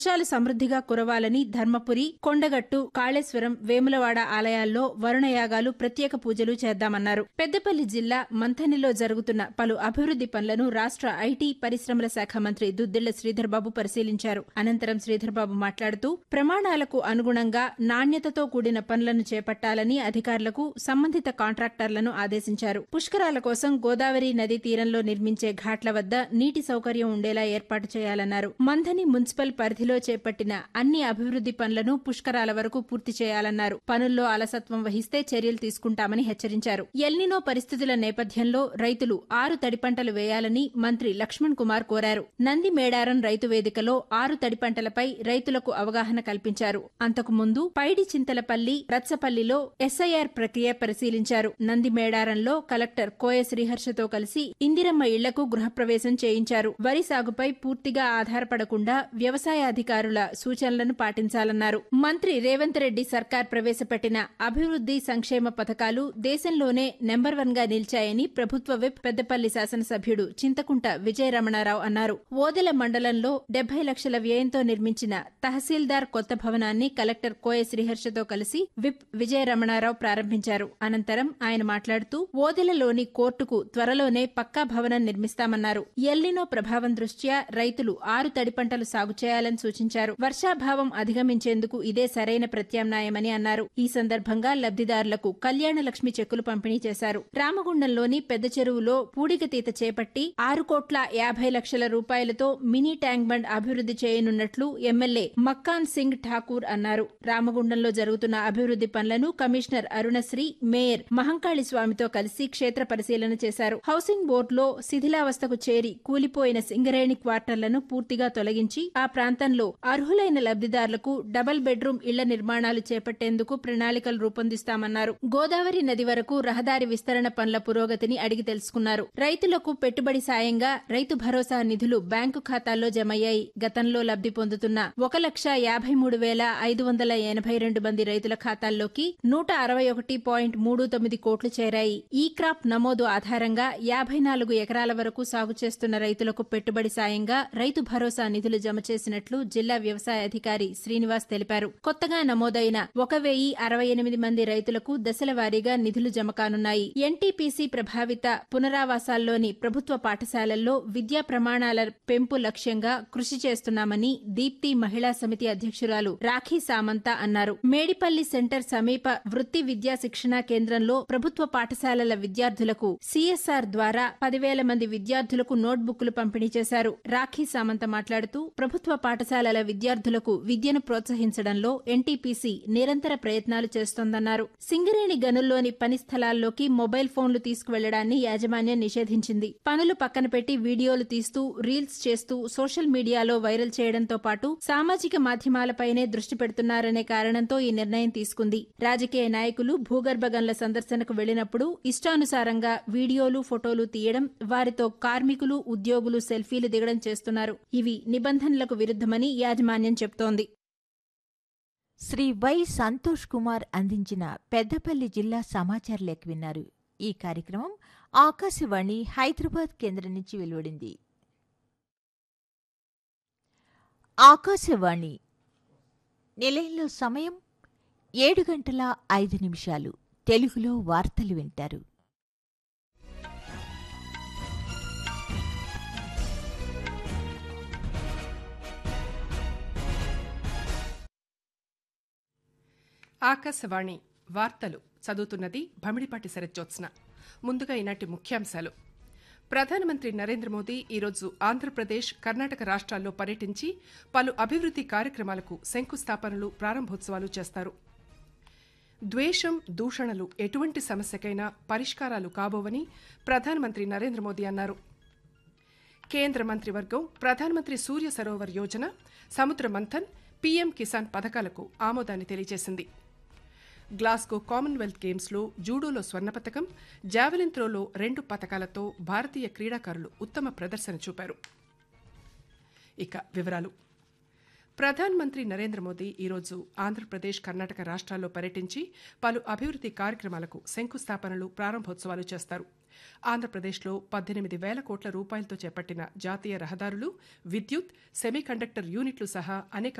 వర్షాలు సమృద్ధిగా కురవాలని ధర్మపురి కొండగట్టు కాళేశ్వరం వేములవాడ ఆలయాల్లో వరుణయాగాలు ప్రత్యేక పూజలు చేద్దామన్నారు పెద్దపల్లి జిల్లా మంథనిలో జరుగుతున్న పలు అభివృద్ది పనులను రాష్ట్ర ఐటీ పరిశ్రమల శాఖ మంత్రి దుద్దిళ్ల శ్రీధర్బాబు పరిశీలించారు అనంతరం శ్రీధర్బాబు మాట్లాడుతూ ప్రమాణాలకు అనుగుణంగా నాణ్యతతో కూడిన పనులను చేపట్టాలని అధికారులకు సంబంధిత కాంట్రాక్టర్లను ఆదేశించారు పుష్కరాల కోసం గోదావరి నదీ తీరంలో నిర్మించే ఘాట్ల వద్ద నీటి సౌకర్యం ఉండేలా ఏర్పాటు చేయాలన్నారు మంథని మున్సిపల్ పరిధిలో చేపట్టిన అన్ని అభివృద్ది పనులను పుష్కరాల వరకు పూర్తి చేయాలన్నారు పనుల్లో అలసత్వం వహిస్తే చర్యలు తీసుకుంటామని హెచ్చరించారు ఎల్నినో పరిస్థితుల నేపథ్యంలో రైతులు ఆరు తడి పంటలు వేయాలని మంత్రి లక్ష్మణ్ కుమార్ కోరారు నంది మేడారం రైతు వేదికలో ఆరు తడి పంటలపై రైతులకు అవగాహన కల్పించారు అంతకు ముందు పైడి చింతలపల్లి రత్సపల్లిలో ఎస్ఐఆర్ ప్రక్రియ పరిశీలించారు నంది మేడారంలో కలెక్టర్ కోయ శ్రీహర్షతో కలిసి ఇందిరమ్మ ఇళ్లకు గృహప్రవేశం చేయించారు వరి సాగుపై పూర్తిగా ఆధారపడకుండా వ్యవసాయ అధికారుల సూచనలను పాటించాలన్నారు మంత్రి రేవంత్ రెడ్డి సర్కార్ ప్రవేశపెట్టిన అభివృద్ది సంక్షేమ పథకాలు దేశంలోనే నెంబర్ వన్ గా నిలిచాయని ప్రభుత్వ విప్ పెద్దపల్లి శాసనసభ్యుడు చింతకుంట విజయరమణారావు అన్నారు ఓదెల మండలంలో డెబ్బై లక్షల వ్యయంతో నిర్మించిన తహసీల్దార్ కొత్త భవనాన్ని కలెక్టర్ కోయ శ్రీహర్షతో కలిసి విప్ విజయరమణారావు ప్రారంభించారు అనంతరం ఆయన మాట్లాడుతూ ఓదెలలోని కోర్టుకు త్వరలోనే పక్కా భవనం నిర్మిస్తామన్నారు ఎల్లినో ప్రభావం దృష్ట్యా రైతులు ఆరు తడి పంటలు సాగు చేయాలని సూచించారు వర్షాభావం అధిగమించేందుకు ఇదే సరైన ప్రత్యామ్నాయమని అన్నారు ఈ సందర్భంగా లబ్దిదారులకు కళ్యాణ లక్ష్మి చెక్కులు పంపిణీ చేశారు రామగుండంలోని పెద్ద చెరువులో పూడికతీత చేపట్టి ఆరు కోట్ల యాభై లక్షల రూపాయలతో మినీ ట్యాంక్ బండ్ అభివృద్ది చేయనున్నట్లు ఎమ్మెల్యే మక్కాన్ సింగ్ ఠాకూర్ అన్నారు రామగుండంలో జరుగుతున్న అభివృద్ది పనులను కమిషనర్ అరుణశ్రీ మేయర్ మహంకాళి స్వామితో కలిసి క్షేత్ర పరిశీలన చేశారు హౌసింగ్ బోర్డులో శిథిలావస్థకు చేరి కూలిపోయిన సింగరేణి క్వార్టర్లను పూర్తిగా తొలగించి ఆ ప్రాంతంలో అర్హులైన లబ్దిదారులకు డబుల్ బెడ్రూమ్ ఇళ్ల నిర్మాణాలు చేపట్టేందుకు ప్రణాళికలు రూపొందిస్తామన్నారు గోదావరి నది వరకు రహదారి విస్తరణ పనుల పురోగతిని అడిగి తెలుసుకున్నారు రైతులకు పెట్టుబడి సాయంగా రైతు భరోసా నిధులు బ్యాంకు ఖాతాల్లో జమయ్యాయి గతంలో లబ్ది పొందుతున్న ఒక లక్ష యాభై మూడు వేల ఐదు వందల ఎనభై రెండు మంది రైతుల ఖాతాల్లోకి నూట అరవై ఒకటి పాయింట్ మూడు తొమ్మిది కోట్లు చేరాయి ఈ క్రాప్ నమోదు ఆధారంగా యాభై నాలుగు ఎకరాల వరకు సాగు చేస్తున్న రైతులకు పెట్టుబడి సాయంగా రైతు భరోసా నిధులు జమ చేసినట్లు జిల్లా వ్యవసాయ అధికారి శ్రీనివాస్ తెలిపారు కొత్తగా నమోదైన ఒక వెయ్యి అరవై ఎనిమిది మంది రైతులకు దశల వారీగా నిధులు జమ కానున్నాయి ఎన్టీపీసీ ప్రభావిత పునరావాసాల్లోని ప్రభుత్వ పాఠశాలల్లో విద్యా ప్రమాణాల పెంపు లక్ష్యంగా కృషి చేస్తున్నామని దీప్తి మహిళా సమితి అధ్యక్షురాలు రాఖీ సామంత అన్నారు మేడిపల్లి సెంటర్ సమీప వృత్తి విద్యా శిక్షణా కేంద్రంలో ప్రభుత్వ పాఠశాలల విద్యార్థులకు సీఎస్ఆర్ ద్వారా పదివేల మంది విద్యార్థులకు నోట్బుక్లు పంపిణీ చేశారు రాఖీ సామంత మాట్లాడుతూ ప్రభుత్వ పాఠశాలల విద్యార్థులకు విద్యను ప్రోత్సహించడంలో ఎన్టీపీసీ నిరంతర ప్రయత్నాలు చేస్తోందన్నారు సింగరేణి గనుల్లోని పని స్థలాల్లోకి మొబైల్ ఫోన్లు తీసుకువెళ్లడాన్ని యాజమాన్యం నిషేధించింది పనులు పక్కన పెట్టి వీడియోలు తీస్తూ రీల్స్ చేస్తూ సోషల్ మీడియాలో వైరల్ చేయడంతో పాటు సామాజిక మాధ్యమాలపైనే దృష్టి పెడుతున్నారనే కారణంతో ఈ నిర్ణయం తీసుకుంది రాజకీయ నాయకులు భూగర్భ గనుల సందర్శనకు వెళ్లినప్పుడు ఇష్టానుసారంగా వీడియోలు ఫోటోలు తీయడం వారితో కార్మికులు ఉద్యోగులు సెల్ఫీలు దిగడం చేస్తున్నారు ఇవి నిబంధనలకు విరుద్ధమని యాజమాన్యం చెబుతోంది శ్రీ వై సంతోష్ కుమార్ అందించిన పెద్దపల్లి జిల్లా సమాచార లేఖ విన్నారు ఈ కార్యక్రమం ఆకాశవాణి హైదరాబాద్ కేంద్రం నుంచి వెలువడింది ఆకాశవాణి నిలయంలో సమయం ఏడు గంటల ఐదు నిమిషాలు తెలుగులో వార్తలు వింటారు ఆకాశవాణి వార్తలు చదువుతున్నది భమిడిపాటి శరజ్జోత్స్న ముందుగా ఈనాటి ముఖ్యాంశాలు ప్రధానమంత్రి నరేంద్ర మోదీ ఈరోజు ఆంధ్రప్రదేశ్ కర్ణాటక రాష్ట్రాల్లో పర్యటించి పలు అభివృద్ది కార్యక్రమాలకు శంకుస్థాపనలు ప్రారంభోత్సవాలు చేస్తారు ద్వేషం దూషణలు ఎటువంటి సమస్యకైనా పరిష్కారాలు కాబోవని ప్రధానమంత్రి నరేంద్ర మోదీ అన్నారు కేంద్ర మంత్రివర్గం ప్రధానమంత్రి సూర్య సరోవర్ యోజన సముద్ర మంథన్ పీఎం కిసాన్ పథకాలకు ఆమోదాన్ని తెలియజేసింది గ్లాస్గో కామన్వెల్త్ గేమ్స్లో జూడోలో స్వర్ణ పథకం జావెలిన్ త్రోలో రెండు పథకాలతో భారతీయ క్రీడాకారులు ఉత్తమ ప్రదర్శన చూపారు ఇక వివరాలు ప్రధానమంత్రి నరేంద్ర మోదీ ఈరోజు ఆంధ్రప్రదేశ్ కర్ణాటక రాష్ట్రాల్లో పర్యటించి పలు అభివృద్ది కార్యక్రమాలకు శంకుస్థాపనలు ప్రారంభోత్సవాలు చేస్తారు ఆంధ్రప్రదేశ్లో పద్దెనిమిది వేల కోట్ల రూపాయలతో చేపట్టిన జాతీయ రహదారులు విద్యుత్ సెమీకండక్టర్ యూనిట్లు సహా అనేక